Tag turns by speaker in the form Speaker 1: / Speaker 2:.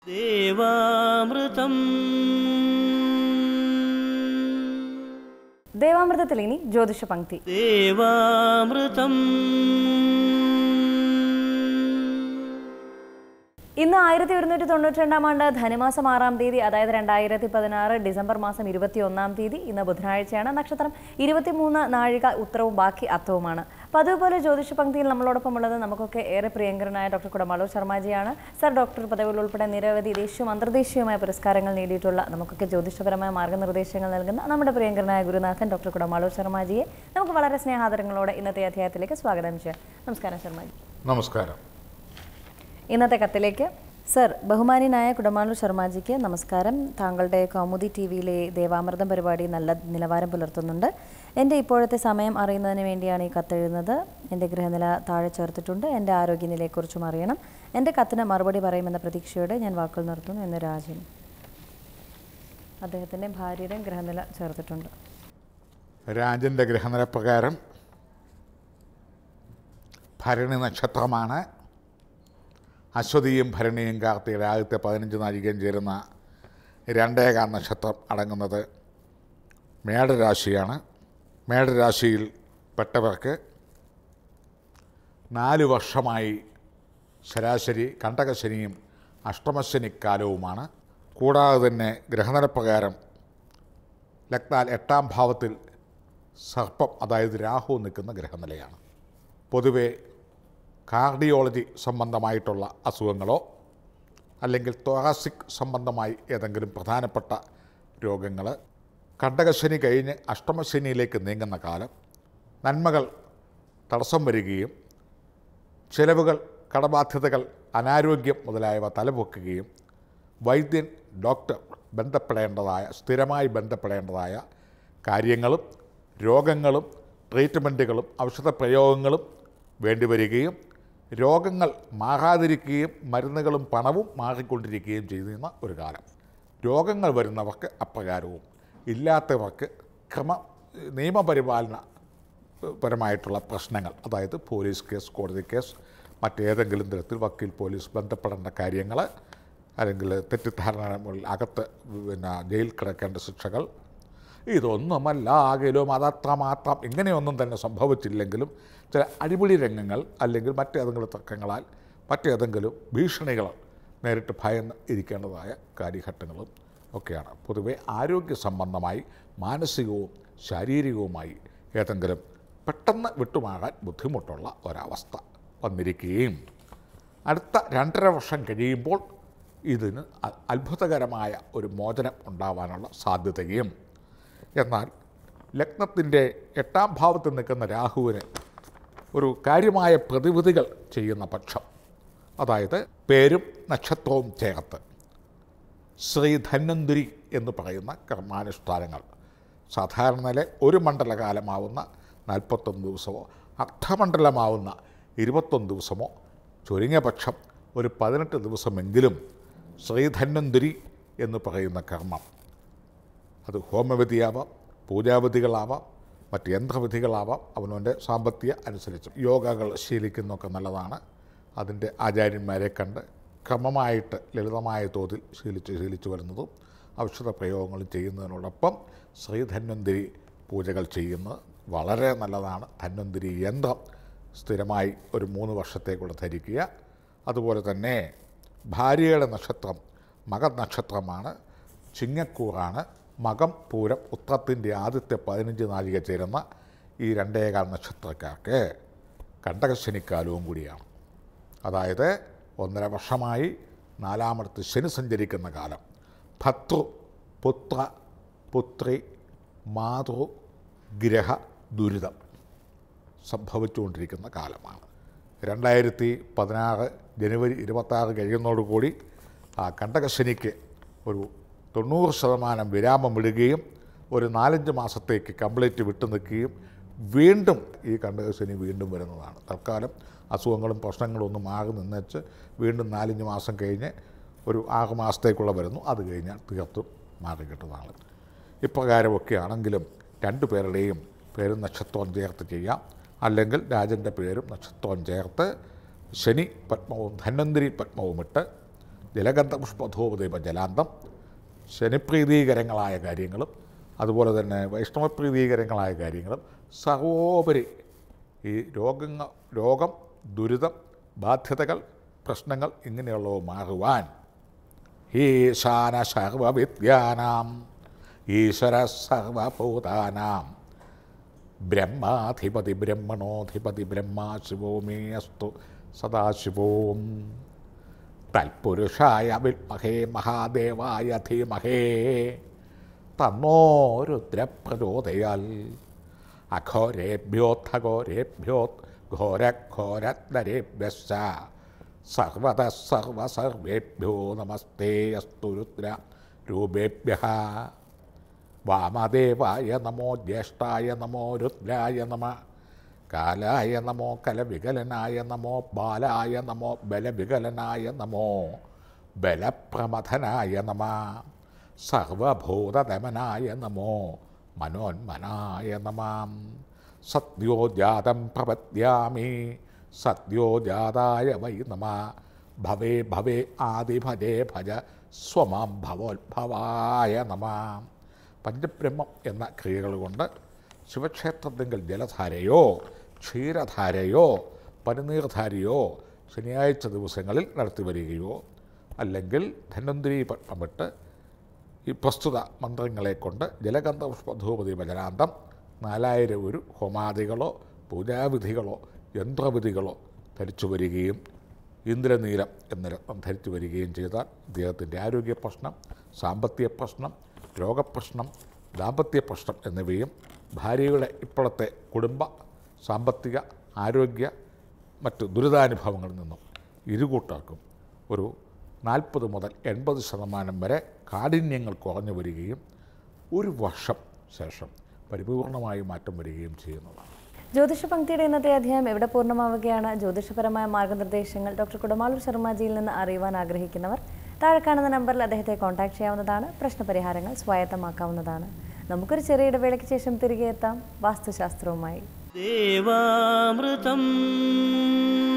Speaker 1: ദേവാമൃതം
Speaker 2: ദേവാമൃതത്തിൽ ഇനി ജ്യോതിഷ പങ്ക്തി
Speaker 1: ദേവാമൃതം
Speaker 2: ഇന്ന് ആയിരത്തി ഒരുന്നൂറ്റി തൊണ്ണൂറ്റി രണ്ടാം ആണ്ട് ധനുമാസം ആറാം തീയതി അതായത് രണ്ടായിരത്തി പതിനാറ് ഡിസംബർ മാസം ഇരുപത്തി ഒന്നാം തീയതി ഇന്ന് ബുധനാഴ്ചയാണ് നക്ഷത്രം ഇരുപത്തിമൂന്ന് നാഴിക ഉത്തരവും ബാക്കി അർത്ഥവുമാണ് അപ്പോൾ അതുപോലെ ജ്യോതിഷ പങ്ക്തിയിൽ നമ്മളോടൊപ്പം ഉള്ളത് നമുക്കൊക്കെ ഏറെ പ്രിയങ്കരനായ ഡോക്ടർ കുടമാളൂർ ശർമാജിയാണ് സർ ഡോക്ടർ പദവികൾ ഉൾപ്പെടെ നിരവധി ദേശീയവും അന്തർദേശീയവുമായ പുരസ്കാരങ്ങൾ നേടിയിട്ടുള്ള നമുക്കൊക്കെ ജ്യോതിഷപരമായ മാർഗ്ഗനിർദ്ദേശങ്ങൾ നൽകുന്ന നമ്മുടെ പ്രിയങ്കരനായ ഗുരുനാഥൻ ഡോക്ടർ കുടമാളൂർ ശർമാജിയെ നമുക്ക് വളരെ സ്നേഹാദരങ്ങളോടെ ഇന്നത്തെ അധ്യായത്തിലേക്ക് സ്വാഗതം ചെയ്യാം നമസ്കാരം ശർമാജി
Speaker 3: നമസ്കാരം
Speaker 2: ഇന്നത്തെ കത്തിലേക്ക് സർ ബഹുമാനിനായ കുടമാളൂർ ശർമാജിക്ക് നമസ്കാരം താങ്കളുടെ കൗമുദി ടി വിയിലെ ദേവാമൃതം പരിപാടി നല്ല നിലവാരം പുലർത്തുന്നുണ്ട് എൻ്റെ ഇപ്പോഴത്തെ സമയം അറിയുന്നതിന് വേണ്ടിയാണ് ഈ കത്തെഴുതുന്നത് എൻ്റെ ഗൃഹനില താഴെ ചേർത്തിട്ടുണ്ട് എൻ്റെ ആരോഗ്യനിലയെക്കുറിച്ചും അറിയണം എൻ്റെ കത്തിന് മറുപടി പറയുമെന്ന പ്രതീക്ഷയോടെ ഞാൻ വാക്കുകൾ നിർത്തുന്നു എന്ന് രാജൻ അദ്ദേഹത്തിൻ്റെ ഭാര്യയുടെയും ഗൃഹനില ചേർത്തിട്ടുണ്ട്
Speaker 3: രാജൻ്റെ ഗ്രഹനിലപ്രകാരം ഭരണി നക്ഷത്രമാണ് അശ്വതിയും ഭരണിയും കാർത്തിയുടെ ആദ്യത്തെ പതിനഞ്ച് നാഴികയും ചേരുന്ന രണ്ടേകാം നക്ഷത്രം അടങ്ങുന്നത് മേടരാശിയാണ് മേടരാശിയിൽ പെട്ടവർക്ക് നാല് വർഷമായി ശരാശരി കണ്ടകശനിയും അഷ്ടമശനിക്കാലവുമാണ് കൂടാതെ തന്നെ ഗ്രഹനിലപ്രകാരം ലഗ്നാൽ എട്ടാം ഭാവത്തിൽ സർപ്പം അതായത് രാഹു നിൽക്കുന്ന ഗ്രഹനിലയാണ് പൊതുവെ കാർഡിയോളജി സംബന്ധമായിട്ടുള്ള അസുഖങ്ങളോ അല്ലെങ്കിൽ തൊറാസിക് സംബന്ധമായി ഏതെങ്കിലും പ്രധാനപ്പെട്ട രോഗങ്ങൾ കണ്ടകശനി കഴിഞ്ഞ് അഷ്ടമശനിയിലേക്ക് നീങ്ങുന്ന കാലം നന്മകൾ തടസ്സം വരികയും ചിലവുകൾ കടബാധ്യതകൾ അനാരോഗ്യം മുതലായവ തലപൊക്കുകയും വൈദ്യൻ ഡോക്ടർ ബന്ധപ്പെടേണ്ടതായ സ്ഥിരമായി ബന്ധപ്പെടേണ്ടതായ കാര്യങ്ങളും രോഗങ്ങളും ട്രീറ്റ്മെൻറ്റുകളും ഔഷധ പ്രയോഗങ്ങളും വേണ്ടിവരികയും രോഗങ്ങൾ മാറാതിരിക്കുകയും മരുന്നുകളും പണവും മാറിക്കൊണ്ടിരിക്കുകയും ചെയ്യുന്ന ഒരു കാലം രോഗങ്ങൾ വരുന്നവർക്ക് അപ്രകാരവും ഇല്ലാത്തവർക്ക് ക്രമ നിയമപരിപാലന പരമായിട്ടുള്ള പ്രശ്നങ്ങൾ അതായത് പോലീസ് കേസ് കോടതി കേസ് മറ്റേതെങ്കിലും തരത്തിൽ വക്കീൽ പോലീസ് ബന്ധപ്പെടേണ്ട കാര്യങ്ങൾ അല്ലെങ്കിൽ തെറ്റിദ്ധാരണ മുകളിൽ അകത്ത് പിന്നെ ജയിൽ കിടക്കേണ്ട ശിക്ഷകൾ ഇതൊന്നുമല്ല ആകെലും അതത്രമാത്രം ഇങ്ങനെയൊന്നും തന്നെ സംഭവിച്ചില്ലെങ്കിലും ചില അടിപിടി രംഗങ്ങൾ അല്ലെങ്കിൽ മറ്റേതെങ്കിലും തർക്കങ്ങളാൽ മറ്റേതെങ്കിലും ഭീഷണികൾ നേരിട്ട് ഭയന്ന് ഇരിക്കേണ്ടതായ കാര്യഘട്ടങ്ങളും ഒക്കെയാണ് പൊതുവെ ആരോഗ്യ സംബന്ധമായി മാനസികവും ശാരീരികവുമായി ഏതെങ്കിലും പെട്ടെന്ന് വിട്ടുമാറാൻ ബുദ്ധിമുട്ടുള്ള ഒരവസ്ഥ വന്നിരിക്കുകയും അടുത്ത രണ്ടര വർഷം കഴിയുമ്പോൾ ഇതിന് അ- അത്ഭുതകരമായ ഒരു മോചനം ഉണ്ടാവാനുള്ള സാധ്യതയും എന്നാൽ ലഗ്നത്തിൻ്റെ എട്ടാം ഭാവത്തിൽ നിൽക്കുന്ന രാഹുവിന് ഒരു കാര്യമായ പ്രതിവിധികൾ ചെയ്യുന്ന പക്ഷം അതായത് പേരും നക്ഷത്രവും ചേർത്ത് ശ്രീ ധന്വന്തുരി എന്ന് പറയുന്ന കർമാനുഷ്ഠാനങ്ങൾ സാധാരണ നില ഒരു മണ്ഡലകാലമാവുന്ന നാൽപ്പത്തൊന്ന് ദിവസമോ അർദ്ധമണ്ഡലമാവുന്ന ഇരുപത്തൊന്ന് ദിവസമോ ചുരുങ്ങിയ പക്ഷം ഒരു പതിനെട്ട് ദിവസമെങ്കിലും ശ്രീധന്വന്തുരി എന്ന് പറയുന്ന കർമ്മം അത് ഹോമവിധിയാവാം പൂജാവിധികളാവാം മറ്റ് യന്ത്രവിധികളാവാം അവനവൻ്റെ സാമ്പത്തിക അനുസരിച്ച് യോഗകൾ ശീലിക്കുന്നതൊക്കെ നല്ലതാണ് അതിൻ്റെ ആചാര്യന്മാരെ കണ്ട് ക്രമമായിട്ട് ലളിതമായ തോതിൽ ശീലിച്ച് ശീലിച്ചു വരുന്നതും ഔഷധ പ്രയോഗങ്ങളും ചെയ്യുന്നതിനോടൊപ്പം ശ്രീധന്വന്തിരി പൂജകൾ ചെയ്യുന്നത് വളരെ നല്ലതാണ് ധന്വന്തിരി യന്ത്രം സ്ഥിരമായി ഒരു മൂന്ന് വർഷത്തേക്കുള്ള ധരിക്കുക അതുപോലെ തന്നെ ഭാര്യയുടെ നക്ഷത്രം മകൻ നക്ഷത്രമാണ് ചിങ്ങക്കൂറാണ് മകം പൂരം ഉത്രത്തിൻ്റെ ആദ്യത്തെ പതിനഞ്ച് നാഴിക ചേരുന്ന ഈ രണ്ടേകാൽ നക്ഷത്രക്കാർക്ക് കണ്ടകശനിക്കാലവും കൂടിയാണ് അതായത് ഒന്നര വർഷമായി നാലാമടുത്ത് ശനി സഞ്ചരിക്കുന്ന കാലം ഭർത്തൃ പുത്ര പുത്രി മാതൃ ഗ്രഹ ദുരിതം സംഭവിച്ചുകൊണ്ടിരിക്കുന്ന കാലമാണ് രണ്ടായിരത്തി പതിനാറ് ജനുവരി ഇരുപത്താറ് കഴിയുന്നതോടുകൂടി ആ കണ്ടകശനിക്ക് ഒരു തൊണ്ണൂറ് ശതമാനം വിരാമം വിടുകയും ഒരു നാലഞ്ച് മാസത്തേക്ക് കംപ്ലീറ്റ് വിട്ടു നിൽക്കുകയും വീണ്ടും ഈ കണ്ടകശനി വീണ്ടും വരുന്നതാണ് തൽക്കാലം അസുഖങ്ങളും പ്രശ്നങ്ങളും ഒന്ന് മാറി നിന്നേച്ച് വീണ്ടും നാലഞ്ച് മാസം കഴിഞ്ഞ് ഒരു ആറ് മാസത്തേക്കുള്ള വരുന്നു അത് കഴിഞ്ഞാൽ തീർത്തും മാറി കിട്ടുന്നതാണ് ഇപ്രകാരമൊക്കെ ആണെങ്കിലും രണ്ടു പേരുടെയും പേരും നക്ഷത്രവും ചേർത്ത് ചെയ്യാം അല്ലെങ്കിൽ രാജൻ്റെ പേരും നക്ഷത്രവും ചേർത്ത് ശനി പത്മവും ധന്വന്തിരി പത്മവും ഇട്ട് ജലഗന്ധ പുഷ്പധൂപദീപ ജലാന്തം ശനിപ്രീതീകരങ്ങളായ കാര്യങ്ങളും അതുപോലെ തന്നെ വൈഷ്ണവപ്രീതീകരങ്ങളായ കാര്യങ്ങളും സർവോപരി ഈ രോഗങ്ങൾ രോഗം ദുരിതം ബാധ്യതകൾ പ്രശ്നങ്ങൾ ഇങ്ങനെയുള്ളവ മാറുവാൻ ഈശാന സർവവിദ്യാനാം ഈശ്വര സർവഭൂതാനാം ബ്രഹ്മാധിപതി ബ്രഹ്മണോധിപതി ബ്രഹ്മാ ശിവോ മേ അസ്തു സദാശിവോം തൽപുരുഷായ വിദ്മഹേ മഹാദേവായ ധീമഹേ തന്നോ രുദ്രപ്രചോദയാൽ അഘോരേഭ്യോത്ഥഘോരേഭ്യോ ഘോരഘോരനരേഭ്യശ്ച സർവത സർവ സർവേഭ്യോ നമസ്തേ അസ്തു രുദ്ര രൂപേഭ്യ വാമദേവായ നമോ ജ്യേഷ്ഠായ നമോ രുദ്രായ നമ കാലായ നമോ കലവികലനായ നമോ ബാലായ നമോ ബലവികലനായ നമോ ബലപ്രമഥനായ നമ സർവഭൂതദമനായ നമോ മനോന്മനായ നമ സദ്യോ ജാതം പ്രപദ്യാമി സദ്യോ ജാതായ വൈ നമ ഭവേ ഭവേ ആദി ഭജേ ഭജ സ്വമാം ഭവോത്ഭവായ നമ പഞ്ചബ്രഹ്മം എന്ന ക്രിയകൾ കൊണ്ട് ശിവക്ഷേത്രത്തിങ്കിൽ ജലധാരയോ ക്ഷീരധാരയോ പനിനീർധാരയോ ശനിയാഴ്ച ദിവസങ്ങളിൽ നടത്തി വരികയോ അല്ലെങ്കിൽ ധന്വന്തിരി പട്ടം വിട്ട് ഈ പ്രസ്തുത മന്ത്രങ്ങളെ കൊണ്ട് ജലഗന്ധ പുഷ്പധൂപതി ഭജനാന്തം നാലായിരം ഒരു ഹോമാദികളോ പൂജാവിധികളോ യന്ത്രവിധികളോ ധരിച്ചു വരികയും ഇന്ദ്രനീലം എന്ന രത്നം ധരിച്ചു വരികയും ചെയ്താൽ അദ്ദേഹത്തിൻ്റെ ആരോഗ്യ പ്രശ്നം സാമ്പത്തിക പ്രശ്നം രോഗപ്രശ്നം ദാമ്പത്യ പ്രശ്നം എന്നിവയും ഭാര്യയുടെ ഇപ്പോഴത്തെ കുടുംബ സാമ്പത്തിക ആരോഗ്യ മറ്റ് ദുരിതാനുഭവങ്ങളിൽ നിന്നും ഇരുകൂട്ടർക്കും ഒരു നാൽപ്പത് മുതൽ എൺപത് ശതമാനം വരെ കാഠിന്യങ്ങൾ കുറഞ്ഞു വരികയും ഒരു വർഷം ശേഷം പരിപൂർണമായി മാറ്റം വരികയും ചെയ്യുന്നതാണ്
Speaker 2: ജ്യോതിഷ പങ്ക്തിയുടെ ഇന്നത്തെ അധ്യായം എവിടെ പൂർണ്ണമാവുകയാണ് ജ്യോതിഷപരമായ മാർഗനിർദ്ദേശങ്ങൾ ഡോക്ടർ കുടമാളൂർ ശർമാജിയിൽ നിന്ന് അറിയുവാൻ ആഗ്രഹിക്കുന്നവർ താഴെ കാണുന്ന നമ്പറിൽ അദ്ദേഹത്തെ കോൺടാക്ട് ചെയ്യാവുന്നതാണ് പ്രശ്നപരിഹാരങ്ങൾ സ്വായത്തമാക്കാവുന്നതാണ് നമുക്കൊരു ചെറിയ ഇടവേളയ്ക്ക് ശേഷം തിരികെ എത്താം വാസ്തുശാസ്ത്രവുമായി
Speaker 1: ദേവാമൃതം